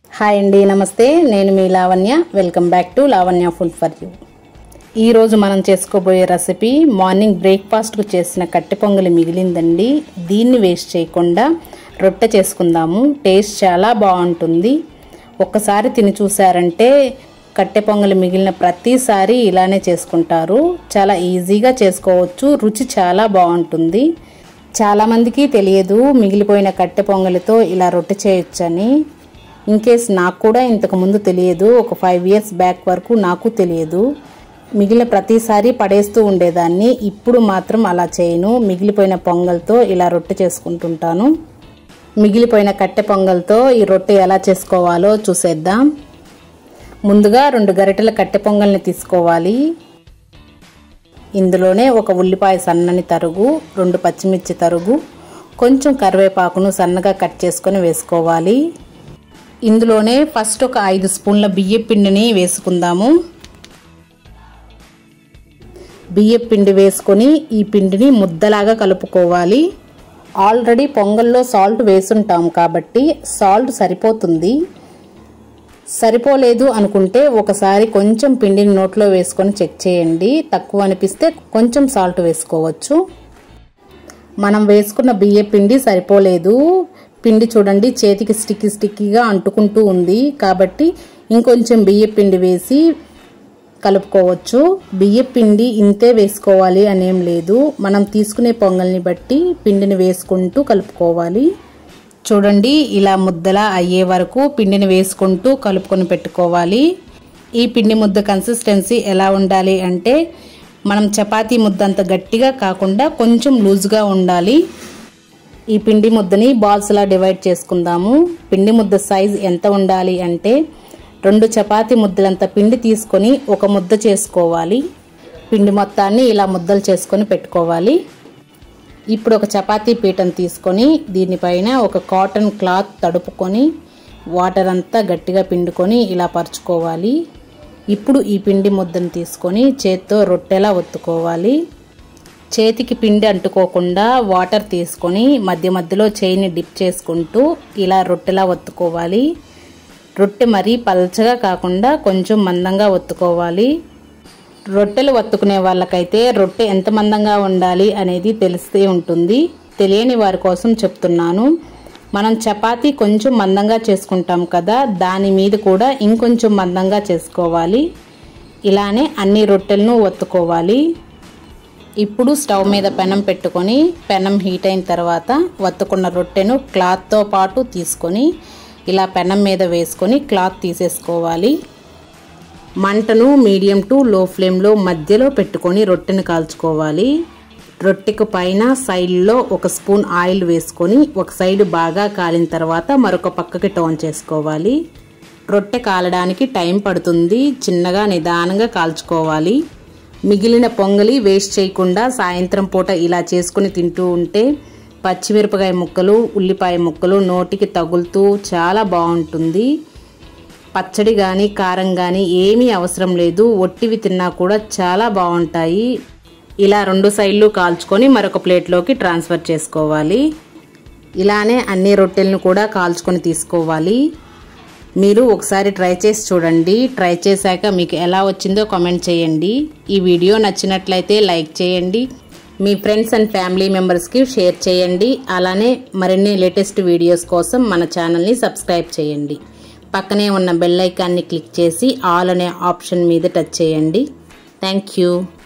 hi అండి నమస్తే నేను మీ Lavanya welcome back to Lavanya food for you ఈరోజు మనం చేసుకోబోయే రెసిపీ మార్నింగ్ బ్రేక్ఫాస్ట్కు చేసిన కట్టె పొంగలి మిగిలిందండి దీన్ని వేస్ట్ చేయకుండా రొట్టె చేసుకుందాము టేస్ట్ చాలా బాగుంటుంది ఒక్కసారి తిని చూసారంటే కట్టె పొంగలి మిగిలిన ప్రతిసారి ఇలానే చేసుకుంటారు చాలా ఈజీగా చేసుకోవచ్చు రుచి చాలా బాగుంటుంది చాలామందికి తెలియదు మిగిలిపోయిన కట్టె పొంగలితో ఇలా రొట్టె చేయొచ్చని ఇన్కేస్ నాకు కూడా ఇంతకుముందు తెలియదు ఒక ఫైవ్ ఇయర్స్ బ్యాక్ వరకు నాకు తెలియదు మిగిలిన ప్రతిసారి పడేస్తూ ఉండేదాన్ని ఇప్పుడు మాత్రం అలా చేయను మిగిలిపోయిన పొంగల్తో ఇలా రొట్టె చేసుకుంటుంటాను మిగిలిపోయిన కట్టె పొంగల్తో ఈ రొట్టె ఎలా చేసుకోవాలో చూసేద్దాం ముందుగా రెండు గరిటెల కట్టె పొంగల్ని తీసుకోవాలి ఇందులోనే ఒక ఉల్లిపాయ సన్నని తరుగు రెండు పచ్చిమిర్చి తరుగు కొంచెం కరివేపాకును సన్నగా కట్ చేసుకొని వేసుకోవాలి ఇందులోనే ఫస్ట్ ఒక ఐదు స్పూన్ల బియ్య పిండిని వేసుకుందాము బియ్య పిండి వేసుకొని ఈ పిండిని ముద్దలాగా కలుపుకోవాలి ఆల్రెడీ పొంగల్లో సాల్ట్ వేసుంటాం కాబట్టి సాల్ట్ సరిపోతుంది సరిపోలేదు అనుకుంటే ఒకసారి కొంచెం పిండిని నోట్లో వేసుకొని చెక్ చేయండి తక్కువ అనిపిస్తే కొంచెం సాల్ట్ వేసుకోవచ్చు మనం వేసుకున్న బియ్య పిండి సరిపోలేదు పిండి చూడండి చేతికి స్టిక్కీ స్టిక్కీగా అంటుకుంటూ ఉంది కాబట్టి ఇంకొంచెం బియ్య పిండి వేసి కలుపుకోవచ్చు బియ్య పిండి ఇంతే వేసుకోవాలి అనేం లేదు మనం తీసుకునే పొంగల్ని బట్టి పిండిని వేసుకుంటూ కలుపుకోవాలి చూడండి ఇలా ముద్దలా అయ్యే వరకు పిండిని వేసుకుంటూ కలుపుకొని పెట్టుకోవాలి ఈ పిండి ముద్ద కన్సిస్టెన్సీ ఎలా ఉండాలి అంటే మనం చపాతీ ముద్ద అంత గట్టిగా కాకుండా కొంచెం లూజ్గా ఉండాలి ఈ పిండి ముద్దని బాల్స్లా డివైడ్ చేసుకుందాము పిండి ముద్ద సైజ్ ఎంత ఉండాలి అంటే రెండు చపాతీ ముద్దలంత పిండి తీసుకొని ఒక ముద్ద చేసుకోవాలి పిండి మొత్తాన్ని ఇలా ముద్దలు చేసుకొని పెట్టుకోవాలి ఇప్పుడు ఒక చపాతీ పీటను తీసుకొని దీనిపైన ఒక కాటన్ క్లాత్ తడుపుకొని వాటర్ అంతా గట్టిగా పిండుకొని ఇలా పరుచుకోవాలి ఇప్పుడు ఈ పిండి ముద్దను తీసుకొని చేత్తో రొట్టెలా ఒత్తుకోవాలి చేతికి పిండి అంటుకోకుండా వాటర్ తీసుకొని మధ్య మధ్యలో చేయిని డిప్ చేసుకుంటూ ఇలా రొట్టెలా ఒత్తుకోవాలి రొట్టె మరీ పల్చగా కాకుండా కొంచెం మందంగా ఒత్తుకోవాలి రొట్టెలు ఒత్తుకునే వాళ్ళకైతే రొట్టె ఎంత మందంగా ఉండాలి అనేది తెలిస్తే ఉంటుంది తెలియని వారి కోసం చెప్తున్నాను మనం చపాతీ కొంచెం మందంగా చేసుకుంటాం కదా దాని మీద కూడా ఇంకొంచెం మందంగా చేసుకోవాలి ఇలానే అన్ని రొట్టెలను ఒత్తుకోవాలి ఇప్పుడు స్టవ్ మీద పెనం పెట్టుకొని పెనం హీట్ అయిన తర్వాత వత్తుకున్న రొట్టెను క్లాత్తో పాటు తీసుకొని ఇలా పెనం మీద వేసుకొని క్లాత్ తీసేసుకోవాలి మంటను మీడియం టు లో ఫ్లేమ్లో మధ్యలో పెట్టుకొని రొట్టెను కాల్చుకోవాలి రొట్టెకు పైన సైడ్లో ఒక స్పూన్ ఆయిల్ వేసుకొని ఒక సైడ్ బాగా కాలిన తర్వాత మరొక పక్కకి టర్న్ చేసుకోవాలి రొట్టె కాలడానికి టైం పడుతుంది చిన్నగా నిదానంగా కాల్చుకోవాలి మిగిలిన పొంగలి వేస్ట్ చేయకుండా సాయంత్రం పూట ఇలా చేసుకుని తింటూ ఉంటే పచ్చిమిరపకాయ ముక్కలు ఉల్లిపాయ ముక్కలు నోటికి తగులుతూ చాలా బాగుంటుంది పచ్చడి కానీ కారం కానీ ఏమీ అవసరం లేదు ఒట్టివి తిన్నా కూడా చాలా బాగుంటాయి ఇలా రెండు సైడ్లు కాల్చుకొని మరొక ప్లేట్లోకి ట్రాన్స్ఫర్ చేసుకోవాలి ఇలానే అన్ని రొట్టెలను కూడా కాల్చుకొని తీసుకోవాలి మీరు ఒకసారి ట్రై చేసి చూడండి ట్రై చేశాక మీకు ఎలా వచ్చిందో కామెంట్ చేయండి ఈ వీడియో నచ్చినట్లయితే లైక్ చేయండి మీ ఫ్రెండ్స్ అండ్ ఫ్యామిలీ మెంబర్స్కి షేర్ చేయండి అలానే మరిన్ని లేటెస్ట్ వీడియోస్ కోసం మన ఛానల్ని సబ్స్క్రైబ్ చేయండి పక్కనే ఉన్న బెల్ ఐకాన్ని క్లిక్ చేసి ఆల్ అనే ఆప్షన్ మీద టచ్ చేయండి థ్యాంక్ యూ